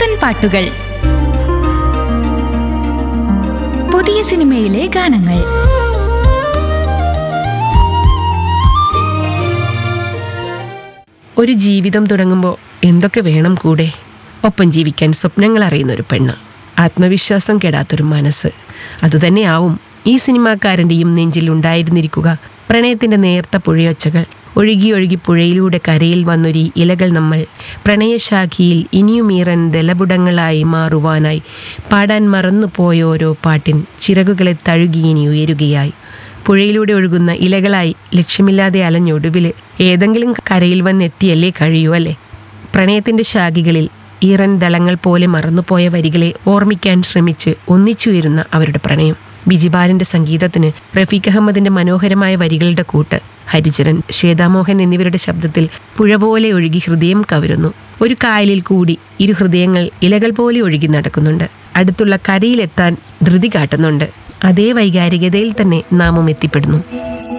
പുത്തൻ പാട്ടുകൾ പുതിയ സിനിമയിലെ ഗാനങ്ങൾ ഒരു ജീവിതം തുടങ്ങുമ്പോൾ എന്തൊക്കെ വേണം കൂടെ ഒപ്പം ജീവിക്കാൻ സ്വപ്നങ്ങൾ അറിയുന്ന ഒരു പെണ്ണ് ആത്മവിശ്വാസം കെടാത്തൊരു മനസ്സ് അതുതന്നെയാവും ഈ സിനിമാക്കാരൻ്റെയും നെഞ്ചിൽ ഉണ്ടായിരുന്നിരിക്കുക പ്രണയത്തിൻ്റെ നേർത്ത പുഴയൊച്ചകൾ ഒഴുകി ഒഴുകി പുഴയിലൂടെ കരയിൽ വന്നൊരു ഇലകൾ നമ്മൾ പ്രണയശാഖിയിൽ ഇനിയുമീറൻ ദലപുടങ്ങളായി മാറുവാനായി പാടാൻ മറന്നുപോയ ഓരോ പാട്ടിൻ ചിറകുകളെ തഴുകി ഇനി ഉയരുകയായി പുഴയിലൂടെ ഒഴുകുന്ന ഇലകളായി ലക്ഷ്യമില്ലാതെ അലഞ്ഞൊടുവിൽ ഏതെങ്കിലും കരയിൽ വന്നെത്തിയല്ലേ കഴിയൂ അല്ലേ പ്രണയത്തിന്റെ ശാഖികളിൽ ഈറൻ ദളങ്ങൾ പോലെ മറന്നുപോയ വരികളെ ഓർമ്മിക്കാൻ ശ്രമിച്ച് ഒന്നിച്ചുയരുന്ന അവരുടെ പ്രണയം ബിജിബാലിന്റെ സംഗീതത്തിന് റഫീഖ് അഹമ്മദിന്റെ മനോഹരമായ വരികളുടെ കൂട്ട് ഹരിചരൺ ശ്വേതാമോഹൻ എന്നിവരുടെ ശബ്ദത്തിൽ പുഴ പോലെ ഒഴുകി ഹൃദയം കവരുന്നു ഒരു കായലിൽ കൂടി ഇരു ഹൃദയങ്ങൾ ഇലകൾ പോലെ ഒഴുകി നടക്കുന്നുണ്ട് അടുത്തുള്ള കരയിലെത്താൻ ധൃതി കാട്ടുന്നുണ്ട് അതേ വൈകാരികതയിൽ തന്നെ നാമും എത്തിപ്പെടുന്നു